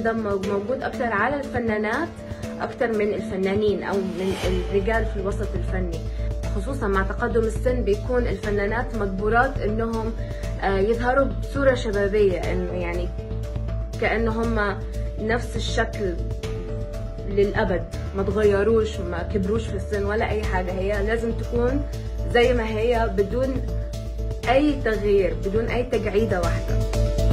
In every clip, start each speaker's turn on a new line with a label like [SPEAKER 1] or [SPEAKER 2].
[SPEAKER 1] ده موجود اكتر على الفنانات اكتر من الفنانين او من الرجال في الوسط الفني خصوصا مع تقدم السن بيكون الفنانات مجبورات انهم آه، يظهروا بصورة شبابية انه يعني كأنه هم نفس الشكل للأبد ما تغيروش ما كبروش في السن ولا أي حاجة هي لازم تكون زي ما هي بدون أي تغيير بدون أي تجعيدة واحدة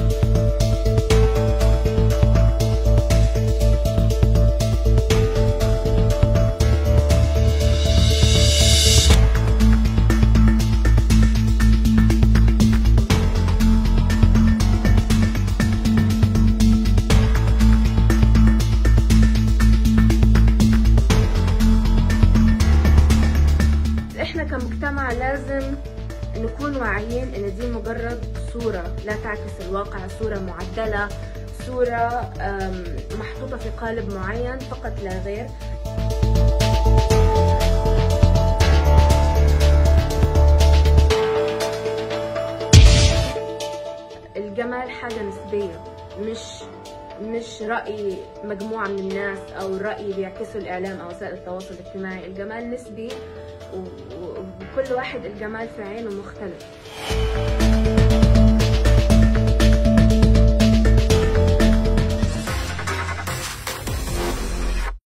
[SPEAKER 1] احنا كمجتمع لازم نكون واعيين ان دي مجرد صورة لا تعكس الواقع صورة معدلة صورة أم، محطوطة في قالب معين فقط لا غير الجمال حاجة نسبية مش مش رأي مجموعة من الناس أو رأي بيعكسه الإعلام أو وسائل التواصل الاجتماعي الجمال نسبي و- و- وكل واحد الجمال في عينه مختلف